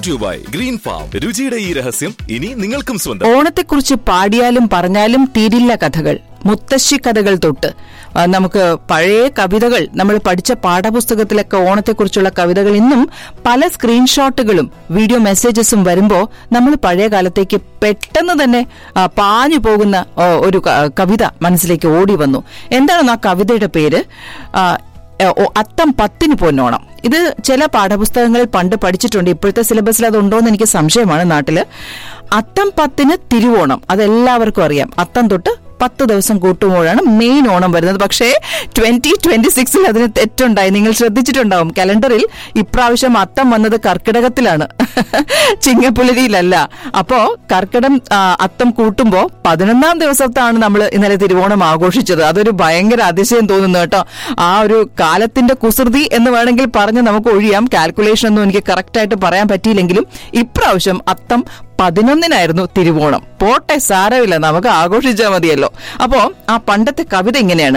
brought you by Green Farm രുചിയുടെ ഈ രഹസ്യം ഇനി നിങ്ങൾക്കും സ്വന്തം ഓണത്തെക്കുറിച്ച് പാടിയാലും പറഞ്ഞാലും തീരില്ല കഥകൾ മുത്തശ്ശി കഥകൾ തൊട്ട് ആ, നമുക്ക് പഴയ കവിതകൾ നമ്മൾ പഠിച്ച പാഠപുസ്തകത്തിലൊക്കെ ഓണത്തെക്കുറിച്ചുള്ള കവിതകൾ ഇന്നും പല സ്ക്രീൻഷോട്ടുകളും വീഡിയോ മെസ്സേജസും വരുമ്പോൾ നമ്മൾ പഴയ കാലത്തേക്ക് പെട്ടെന്ന് തന്നെ ആ, പാഞ്ഞു പോകുന്ന ആ, ഒരു ക- കവിത മനസ്സിലേക്ക് ഓടി വന്നു എന്താണ് ആ കവിതയുടെ പേര് ആ, ഏഹ് ഓ, അത്തം പത്തിന് പൊന്നോണം ഇത് ചില പാഠപുസ്തകങ്ങളിൽ പണ്ട് പഠിച്ചിട്ടുണ്ട് ഇപ്പോഴത്തെ സിലബസിൽ അതുണ്ടോ എന്ന് എനിക്ക് സംശയമാണ് നാട്ടില് അത്തം പത്തിന് തിരുവോണം അതെല്ലാവർക്കും അറിയാം അത്തം തൊട്ട് പത്ത് ദിവസം കൂട്ടുമ്പോഴാണ് മെയിൻ ഓണം വരുന്നത് പക്ഷേ ട്വന്റി ട്വന്റി സിക്സിൽ അതിന് തെറ്റുണ്ടായി നിങ്ങൾ ശ്രദ്ധിച്ചിട്ടുണ്ടാവും കലണ്ടറിൽ ഇപ്രാവശ്യം അത്തം വന്നത് കർക്കിടകത്തിലാണ് ചിങ്ങപ്പുലരിയിലല്ല അപ്പോ കർക്കിടം ആ, അത്തം കൂട്ടുമ്പോ പതിനൊന്നാം ദിവസത്താണ് നമ്മൾ ഇന്നലെ തിരുവോണം ആഘോഷിച്ചത് അതൊരു ഭയങ്കര അതിശയം തോന്നുന്നു കേട്ടോ ആ ഒരു കാലത്തിന്റെ കുസൃതി എന്ന് വേണമെങ്കിൽ പറഞ്ഞ് നമുക്ക് ഒഴിയാം കാൽക്കുലേഷൻ ഒന്നും എനിക്ക് കറക്റ്റ് ആയിട്ട് പറയാൻ പറ്റിയില്ലെങ്കിലും ഇപ്രാവശ്യം അത്തം പതിനൊന്നിനായിരുന്നു തിരുവോണം പോട്ടെ സാരമില്ല നമുക്ക് ആഘോഷിച്ചാൽ മതിയല്ലോ അപ്പോ ആ പണ്ടത്തെ കവിത ഇങ്ങനെയാണ്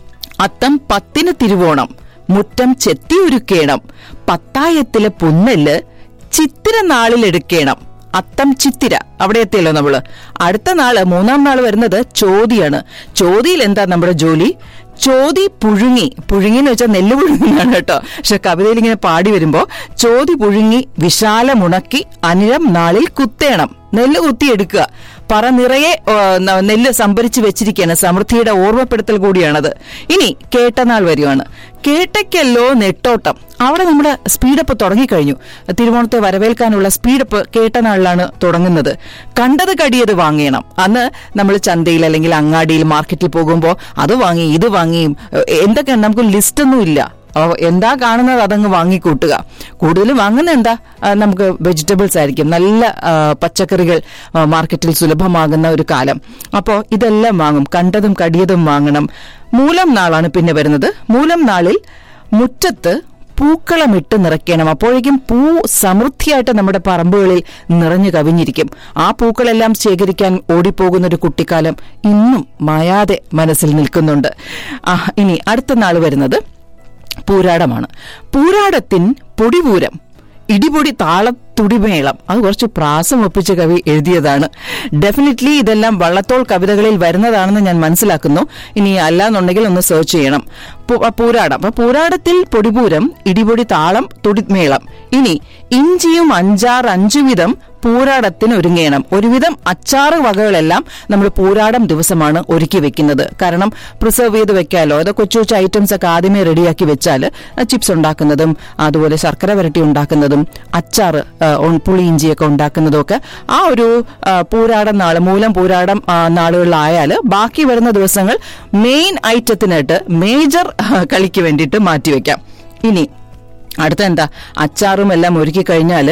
അത്തം പത്തിന് തിരുവോണം മുറ്റം ചെത്തിയൊരുക്കേണം പത്തായത്തിലെ പുന്നെല്ല് ചിത്തിര നാളിൽ എടുക്കേണം അത്തം ചിത്തിര അവിടെ എത്തിയല്ലോ നമ്മള് അടുത്ത നാള് മൂന്നാം നാൾ വരുന്നത് ചോതിയാണ് ചോതിയിൽ എന്താ നമ്മുടെ ജോലി ചോതി പുഴുങ്ങി പുഴുങ്ങി എന്ന് വെച്ചാൽ നെല്ല് പുഴുങ്ങുന്നതാണ് കേട്ടോ പക്ഷെ കവിതയിൽ ഇങ്ങനെ പാടി വരുമ്പോ ചോതി പുഴുങ്ങി വിശാലമുണക്കി അനിഴം നാളിൽ കുത്തേണം നെല്ല് കുത്തിയെടുക്കുക പറ നിറയെ ആ, ന- നെല്ല് സംഭരിച്ചു വെച്ചിരിക്കുകയാണ് സമൃദ്ധിയുടെ ഓർമ്മപ്പെടുത്തൽ കൂടിയാണത് ഇനി കേട്ടനാൾ വരുവാണ് കേട്ടയ്ക്കല്ലോ നെട്ടോട്ടം അവിടെ നമ്മുടെ സ്പീഡപ്പ് തുടങ്ങിക്കഴിഞ്ഞു തിരുവോണത്തെ വരവേൽക്കാനുള്ള സ്പീഡപ്പ് കേട്ടനാളിലാണ് തുടങ്ങുന്നത് കണ്ടത് കടിയത് വാങ്ങിയണം അന്ന് നമ്മൾ ചന്തയിൽ അല്ലെങ്കിൽ അങ്ങാടിയിൽ മാർക്കറ്റിൽ പോകുമ്പോൾ അത് വാങ്ങി ഇത് വാങ്ങി എന്തൊക്കെ നമുക്ക് ലിസ്റ്റ് ഒന്നും ഇല്ല അപ്പൊ എന്താ കാണുന്നത് അതങ്ങ് വാങ്ങിക്കൂട്ടുക കൂടുതലും വാങ്ങുന്ന എന്താ ആ, നമുക്ക് വെജിറ്റബിൾസ് ആയിരിക്കും നല്ല ആ, പച്ചക്കറികൾ ആ, മാർക്കറ്റിൽ സുലഭമാകുന്ന ഒരു കാലം അപ്പോൾ ഇതെല്ലാം വാങ്ങും കണ്ടതും കടിയതും വാങ്ങണം മൂലം നാളാണ് പിന്നെ വരുന്നത് മൂലം നാളിൽ മുറ്റത്ത് പൂക്കളമിട്ട് നിറയ്ക്കണം അപ്പോഴേക്കും പൂ സമൃദ്ധിയായിട്ട് നമ്മുടെ പറമ്പുകളിൽ നിറഞ്ഞു കവിഞ്ഞിരിക്കും ആ പൂക്കളെല്ലാം ശേഖരിക്കാൻ ഓടിപ്പോകുന്ന ഒരു കുട്ടിക്കാലം ഇന്നും മായാതെ മനസ്സിൽ നിൽക്കുന്നുണ്ട് ആ, ഇനി അടുത്ത നാൾ വരുന്നത് പൂരാടമാണ് പൂരാടത്തിൻ പൊടിപൂരം ഇടിപൊടി താളത്തുടിമേളം അത് കുറച്ച് പ്രാസം ഒപ്പിച്ച കവി എഴുതിയതാണ് ഡെഫിനറ്റ്ലി ഇതെല്ലാം വള്ളത്തോൾ കവിതകളിൽ വരുന്നതാണെന്ന് ഞാൻ മനസ്സിലാക്കുന്നു ഇനി അല്ലാന്നുണ്ടെങ്കിൽ ഒന്ന് സെർച്ച് ചെയ്യണം പു- പൂരാടം അപ്പൊ പൂരാടത്തിൽ പൊടിപൂരം ഇടിപൊടി താളം തുടിമേളം ഇനി ഇഞ്ചിയും അഞ്ചാർ അഞ്ചു വിധം പൂരാടത്തിന് ഒരുങ്ങണം ഒരുവിധം അച്ചാറ് വകകളെല്ലാം നമ്മൾ പൂരാടം ദിവസമാണ് ഒരുക്കി വെക്കുന്നത് കാരണം പ്രിസർവ് ചെയ്ത് വെക്കാലോ അത് കൊച്ചു കൊച്ചു ഐറ്റംസ് ഒക്കെ ആദ്യമേ റെഡിയാക്കി വെച്ചാൽ ചിപ്സ് ഉണ്ടാക്കുന്നതും അതുപോലെ ശർക്കര വരട്ടി ഉണ്ടാക്കുന്നതും അച്ചാറ് ആ, ഉൺ- പുളി ഇഞ്ചിയൊക്കെ ഉണ്ടാക്കുന്നതും ഒക്കെ ആ ഒരു ആ, പൂരാടം നാള് മൂലം പൂരാടം ആ, നാളുകളിലായാൽ ബാക്കി വരുന്ന ദിവസങ്ങൾ മെയിൻ ഐറ്റത്തിനായിട്ട് മേജർ കളിക്ക് വേണ്ടിയിട്ട് മാറ്റിവെക്കാം ഇനി അടുത്ത എന്താ അച്ചാറും എല്ലാം ഒരുക്കി കഴിഞ്ഞാൽ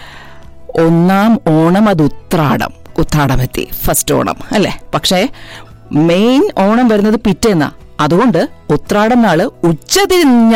ഒന്നാം ഓണം അത് ഉത്രാടം ഉത്രാടമെത്തി ഫസ്റ്റ് ഓണം അല്ലേ പക്ഷേ മെയിൻ ഓണം വരുന്നത് പിറ്റേന്നാ അതുകൊണ്ട് ഉത്രാടം നാള് ഉച്ച തിരിഞ്ഞ